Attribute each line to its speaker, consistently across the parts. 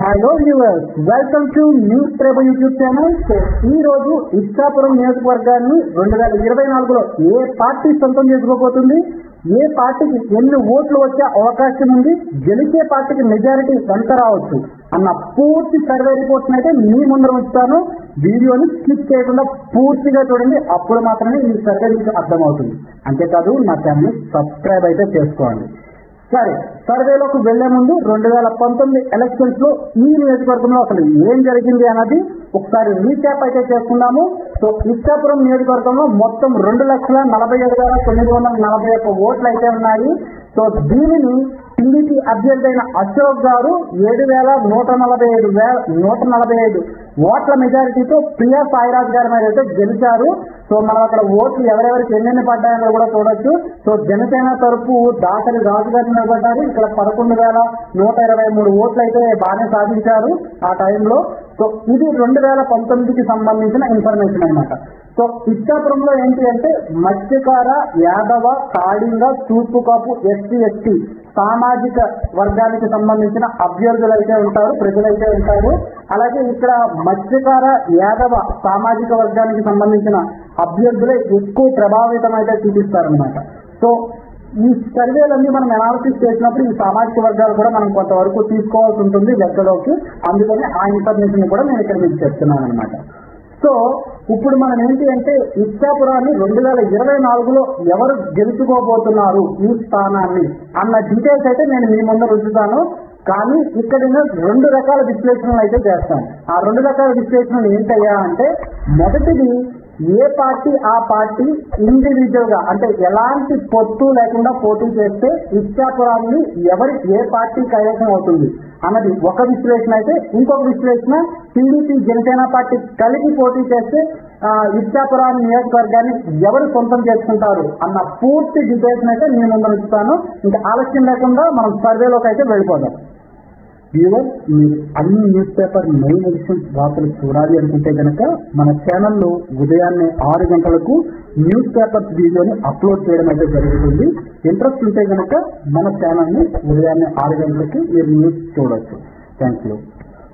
Speaker 1: hello viewers welcome to news Prema YouTube channel so ఈ రోజు ఇచ్చాపురం నియోజకవర్గాన్ని రెండు వేల ఇరవై నాలుగులో ఏ పార్టీ సొంతం చేసుకోబోతుంది ఏ పార్టీకి ఎన్ని ఓట్లు వచ్చే అవకాశం ఉంది గెలిచే పార్టీకి మెజారిటీ ఎంత రావచ్చు అన్న పూర్తి సర్వే రిపోర్ట్స్ అయితే మీ ముందర ఉంచుతాను వీడియోని స్కిప్ చేయకుండా పూర్తిగా చూడండి అప్పుడు మాత్రమే ఈ సర్వే మీకు అర్థమవుతుంది అంతేకాదు నా ఛానల్ సబ్స్క్రైబ్ అయితే చేసుకోండి సరే సర్వేలోకి వెళ్లే ముందు రెండు వేల పంతొమ్మిది ఎలక్షన్స్ లో ఈ నియోజకవర్గంలో అసలు ఏం జరిగింది అన్నది ఒకసారి రీక్యాప్ అయితే చేసుకున్నాము సో ఇచ్చాపురం నియోజకవర్గంలో మొత్తం రెండు లక్షల నలభై ఏడు వేల తొమ్మిది వందల నలభై ఒక్క ఓట్లు అయితే ఉన్నాయి సో దీనిని టీడీపీ అభ్యర్థి అయిన అశోక్ గారు ఏడు వేల నూట నలభై ఐదు వేల నూట నలభై ఐదు ఓట్ల మెజారిటీతో ప్రియా సాయిరాజ్ గారి మీద అయితే గెలిచారు సో మనం అక్కడ ఓట్లు ఎవరెవరికి ఎన్నెన్ని పడ్డాయని కూడా చూడొచ్చు సో జనసేన తరపు దాసరి రాజు గారు నిలబడ్డారు ఇక్కడ పదకొండు వేల నూట ఇరవై మూడు ఓట్లు అయితే బాగానే సాధించారు ఆ టైంలో సో ఇది రెండు వేల పంతొమ్మిదికి సంబంధించిన ఇన్ఫర్మేషన్ అన్నమాట సో ఇచ్చాపురంలో ఏంటి అంటే మత్స్యకార యాదవ కాళింగ తూర్పు కాపు ఎస్సీ ఎస్టీ సామాజిక వర్గానికి సంబంధించిన అభ్యర్థులు అయితే ఉంటారు ప్రజలైతే ఉంటారు అలాగే ఇక్కడ మత్స్యకార యాదవ సామాజిక వర్గానికి సంబంధించిన అభ్యర్థులే ఎక్కువ ప్రభావితం అయితే చూపిస్తారనమాట సో ఈ సర్వేలన్నీ మనం అనాలిసిస్ చేసినప్పుడు ఈ సామాజిక వర్గాలు కూడా మనం కొంతవరకు తీసుకోవాల్సి ఉంటుంది లెక్కలోకి అందుకని ఆ ఇన్ఫర్మేషన్ కూడా నేను ఇక్కడ మీకు చెప్తున్నాను అనమాట సో ఇప్పుడు మనం ఏంటి అంటే ఇచ్చాపురాన్ని రెండు వేల ఇరవై నాలుగులో ఎవరు గెలుచుకోబోతున్నారు ఈ స్థానాన్ని అన్న డీటెయిల్స్ అయితే నేను మీ ముందర ఉంచుతాను కానీ ఇక్కడ నేను రెండు రకాల విశ్లేషణలు అయితే చేస్తాను ఆ రెండు రకాల విశ్లేషణలు ఏంటయ్యా అంటే మొదటిది ఏ పార్టీ ఆ పార్టీ ఇండివిజువల్ గా అంటే ఎలాంటి పొత్తు లేకుండా పోటీ చేస్తే ఇచ్చాపురాన్ని ఎవరి ఏ పార్టీ కైవసం అవుతుంది అన్నది ఒక విశ్లేషణ అయితే ఇంకొక విశ్లేషణ టీడీపీ జనసేన పార్టీ కలిపి పోటీ చేస్తే ఆ, ఇచ్చాపురం నియోజకవర్గాన్ని ఎవరు సొంతం చేసుకుంటారు అన్న పూర్తి డీటెయిల్స్ అయితే నేను ముందు ఇస్తాను ఇంకా ఆలస్యం లేకుండా మనం సర్వేలోకి అయితే వెళ్ళిపోదాం వ్యూవర్ మీరు అన్ని న్యూస్ పేపర్ మెయిన్ ఎడిషన్స్ వార్తలు చూడాలి అనుకుంటే కనుక మన ఛానల్లో ఉదయాన్నే ఆరు గంటలకు న్యూస్ పేపర్స్ వీడియోని అప్లోడ్ చేయడం అయితే జరుగుతుంది ఇంట్రెస్ట్ ఉంటే కనుక మన ఛానల్ని ఉదయాన్నే ఆరు గంటలకి మీరు న్యూస్ చూడొచ్చు థ్యాంక్ యూ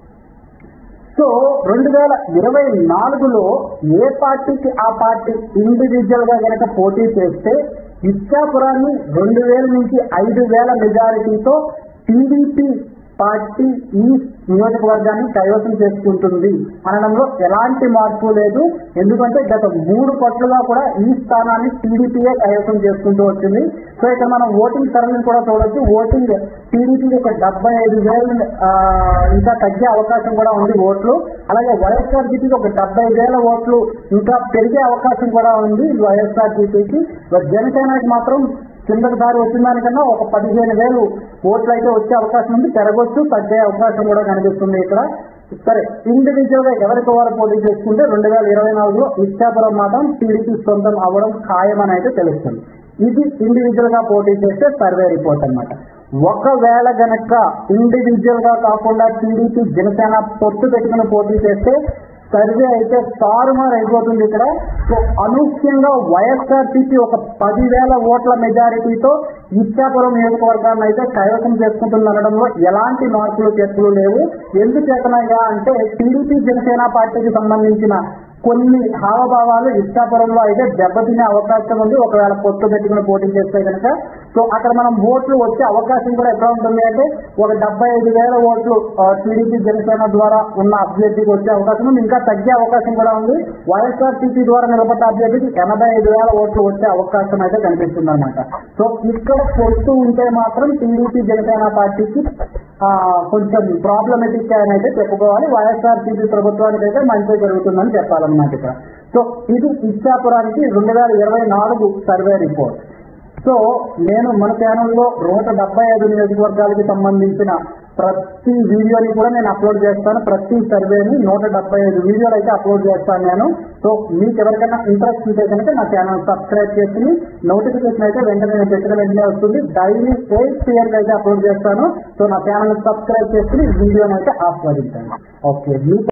Speaker 1: సో రెండు వేల ఇరవై నాలుగులో ఏ పార్టీకి ఆ పార్టీ ఇండివిజువల్ గా కనుక పోటీ చేస్తే ఇచ్చాపురాన్ని రెండు వేల నుంచి ఐదు వేల మెజారిటీతో టీడీపీ పార్టీ ఈ నియోజకవర్గాన్ని కైవసం చేసుకుంటుంది అనడంలో ఎలాంటి మార్పు లేదు ఎందుకంటే గత మూడు పట్లుగా కూడా ఈ స్థానాన్ని టీడీపీయే కైవసం చేసుకుంటూ వచ్చింది సో ఇక్కడ మనం ఓటింగ్ సరళిని కూడా చూడొచ్చు ఓటింగ్ టీడీపీ ఒక డెబ్బై ఐదు వేలు ఆ, ఇంకా తగ్గే అవకాశం కూడా ఉంది ఓట్లు అలాగే వైఎస్ఆర్ సిపికి ఒక డెబ్బై వేల ఓట్లు ఇంకా పెరిగే అవకాశం కూడా ఉంది వైఎస్ఆర్ సిపికి జనసేనకి మాత్రం కిందకి దారి వచ్చిన దానికన్నా ఒక పదిహేను వేలు ఓట్లు అయితే వచ్చే అవకాశం ఉంది పెరగొచ్చు తగ్గే అవకాశం కూడా కనిపిస్తుంది ఇక్కడ సరే ఇండివిజువల్ గా ఎవరికి వారు పోటీ చేసుకుంటే రెండు వేల ఇరవై నాలుగులో ఇచ్చాపురం మాత్రం టీడీపీ సొంతం అవ్వడం ఖాయమని అయితే తెలుస్తుంది ఇది ఇండివిజువల్ గా పోటీ చేస్తే సర్వే రిపోర్ట్ అన్నమాట ఒకవేళ గనక ఇండివిజువల్ గా కాకుండా టీడీపీ జనసేన పొత్తు పెట్టుకుని పోటీ చేస్తే సర్వే అయితే తారుమారు అయిపోతుంది ఇక్కడ సో అనూహ్యంగా వైఎస్ఆర్సీపీ ఒక పదివేల ఓట్ల మెజారిటీతో ఇచ్చాపురం నియోజకవర్గాన్ని అయితే కైవసం చేసుకుంటుంది అనడంలో ఎలాంటి మార్పులు చేర్పులు లేవు ఎందుచేతనయ్యా అంటే టీడీపీ జనసేన పార్టీకి సంబంధించిన కొన్ని హావభావాలు ఇష్టాపురంలో అయితే దెబ్బతినే అవకాశం ఉంది ఒకవేళ పొత్తు పెట్టుకుని పోటీ చేస్తే కనుక సో అక్కడ మనం ఓట్లు వచ్చే అవకాశం కూడా ఎక్కడ ఉంటుంది అంటే ఒక డెబ్బై ఐదు వేల ఓట్లు టీడీపీ జనసేన ద్వారా ఉన్న అభ్యర్థికి వచ్చే అవకాశం ఉంది ఇంకా తగ్గే అవకాశం కూడా ఉంది వైఎస్ఆర్ టీపీ ద్వారా నిలబడ్డ అభ్యర్థికి ఎనభై ఐదు వేల ఓట్లు వచ్చే అవకాశం అయితే కనిపిస్తుంది అనమాట సో ఇక్కడ పొత్తు ఉంటే మాత్రం టీడీపీ జనసేన పార్టీకి ఆ, కొంచెం ప్రాబ్లమెటిక్ అని అయితే చెప్పుకోవాలి వైఎస్ఆర్ టీపీ ప్రభుత్వానికి అయితే మంచి జరుగుతుందని చెప్పాలన్నమాట ఇక్కడ సో ఇది ఇచ్చాపురానికి రెండు వేల ఇరవై నాలుగు సర్వే రిపోర్ట్ సో నేను మన ఛానల్లో నూట డెబ్బై ఐదు నియోజకవర్గాలకి సంబంధించిన ప్రతి వీడియోని కూడా నేను అప్లోడ్ చేస్తాను ప్రతి సర్వేని నూట డెబ్బై ఐదు వీడియోలు అయితే అప్లోడ్ చేస్తాను నేను సో మీకు ఎవరికైనా ఇంట్రెస్ట్ ఉంటే కనుక నా ఛానల్ సబ్స్క్రైబ్ చేసుకుని నోటిఫికేషన్ అయితే వెంటనే నేను పెట్టిన వెంటనే వస్తుంది డైలీ ఎయిట్ పిఎం అయితే అప్లోడ్ చేస్తాను సో నా ఛానల్ సబ్స్క్రైబ్ చేసుకుని వీడియోని అయితే ఆస్వాదించండి ఓకే మీ